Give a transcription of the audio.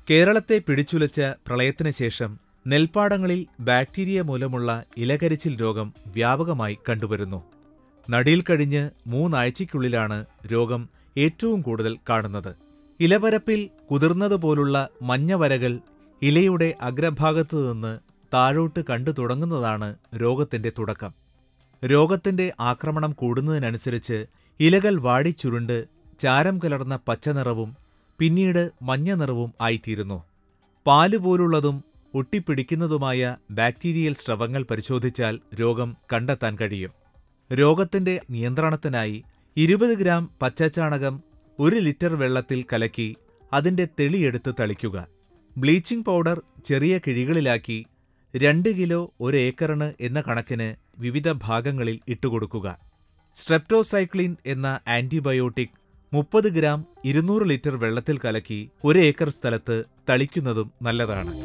കേരളത്തെ പിടിച്ചുലച്ച പ്രളയത്തിന് ശേഷം നെൽപ്പാടങ്ങളിൽ ബാക്ടീരിയ മൂലമുള്ള ഇലകരിച്ചിൽ രോഗം വ്യാപകമായി കണ്ടുവരുന്നു നടിയിൽ കഴിഞ്ഞ് മൂന്നാഴ്ചയ്ക്കുള്ളിലാണ് രോഗം ഏറ്റവും കൂടുതൽ കാണുന്നത് ഇലപരപ്പിൽ കുതിർന്നതുപോലുള്ള മഞ്ഞവരകൾ ഇലയുടെ അഗ്രഭാഗത്തു നിന്ന് താഴോട്ട് കണ്ടു തുടങ്ങുന്നതാണ് രോഗത്തിന്റെ തുടക്കം രോഗത്തിന്റെ ആക്രമണം കൂടുന്നതിനനുസരിച്ച് ഇലകൾ വാടിച്ചുരുണ്ട് ചാരം കലർന്ന പച്ചനിറവും പിന്നീട് മഞ്ഞ നിറവും ആയിത്തീരുന്നു പാലുപോലുള്ളതും ഒട്ടിപ്പിടിക്കുന്നതുമായ ബാക്ടീരിയൽ സ്രവങ്ങൾ പരിശോധിച്ചാൽ രോഗം കണ്ടെത്താൻ കഴിയും രോഗത്തിന്റെ നിയന്ത്രണത്തിനായി ഇരുപത് ഗ്രാം പച്ചച്ചാണകം ഒരു ലിറ്റർ വെള്ളത്തിൽ കലക്കി അതിന്റെ തെളിയെടുത്ത് തളിക്കുക ബ്ലീച്ചിംഗ് പൗഡർ ചെറിയ കിഴികളിലാക്കി രണ്ട് കിലോ ഒരു ഏക്കറിന് എന്ന കണക്കിന് വിവിധ ഭാഗങ്ങളിൽ ഇട്ടുകൊടുക്കുക സ്ട്രെപ്റ്റോസൈക്ലിൻ എന്ന ആന്റിബയോട്ടിക് മുപ്പത് ഗ്രാം ഇരുന്നൂറ് ലിറ്റർ വെള്ളത്തിൽ കലക്കി ഒരു ഏക്കർ സ്ഥലത്ത് തളിക്കുന്നതും നല്ലതാണ്